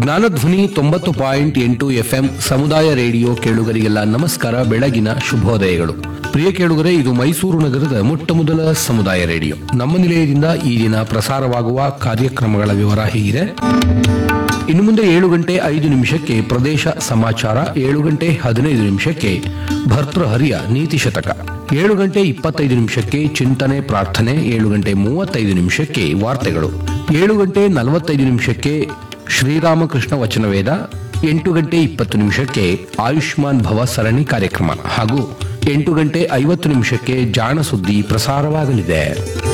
ಜ್ಞಾನಧ್ವನಿ ತೊಂಬತ್ತು ಪಾಯಿಂಟ್ ಎಂಟು ಎಫ್ಎಂ ಸಮುದಾಯ ರೇಡಿಯೋ ಕೇಳುಗರಿಗೆಲ್ಲ ನಮಸ್ಕಾರ ಬೆಳಗಿನ ಶುಭೋದಯಗಳು ಪ್ರಿಯ ಕೇಳುಗರೆ ಇದು ಮೈಸೂರು ನಗರದ ಮೊಟ್ಟ ಮೊದಲ ಸಮುದಾಯ ರೇಡಿಯೋ ನಮ್ಮ ನಿಲಯದಿಂದ ಈ ದಿನ ಪ್ರಸಾರವಾಗುವ ಕಾರ್ಯಕ್ರಮಗಳ ವಿವರ ಹೀಗಿದೆ ಇನ್ನು ಮುಂದೆ ಏಳು ಗಂಟೆ ಐದು ನಿಮಿಷಕ್ಕೆ ಪ್ರದೇಶ ಸಮಾಚಾರ ಏಳು ಗಂಟೆ ಹದಿನೈದು ನಿಮಿಷಕ್ಕೆ ಭರ್ತೃಹರಿಯ ನೀತಿ ಶತಕ ಏಳು ಗಂಟೆ ಇಪ್ಪತ್ತೈದು ನಿಮಿಷಕ್ಕೆ ಚಿಂತನೆ ಪ್ರಾರ್ಥನೆ ಏಳು ಗಂಟೆ ಮೂವತ್ತೈದು ನಿಮಿಷಕ್ಕೆ ವಾರ್ತೆಗಳು ಏಳು ಗಂಟೆ ನಲವತ್ತೈದು ನಿಮಿಷಕ್ಕೆ ಶ್ರೀರಾಮಕೃಷ್ಣ ವಚನವೇದ ಎಂಟು ಗಂಟೆ ಇಪ್ಪತ್ತು ನಿಮಿಷಕ್ಕೆ ಆಯುಷ್ಮಾನ್ ಭವ ಸರಣಿ ಕಾರ್ಯಕ್ರಮ ಹಾಗೂ ಎಂಟು ಗಂಟೆ ಐವತ್ತು ನಿಮಿಷಕ್ಕೆ ಜಾಣ ಸುದ್ದಿ ಪ್ರಸಾರವಾಗಲಿದೆ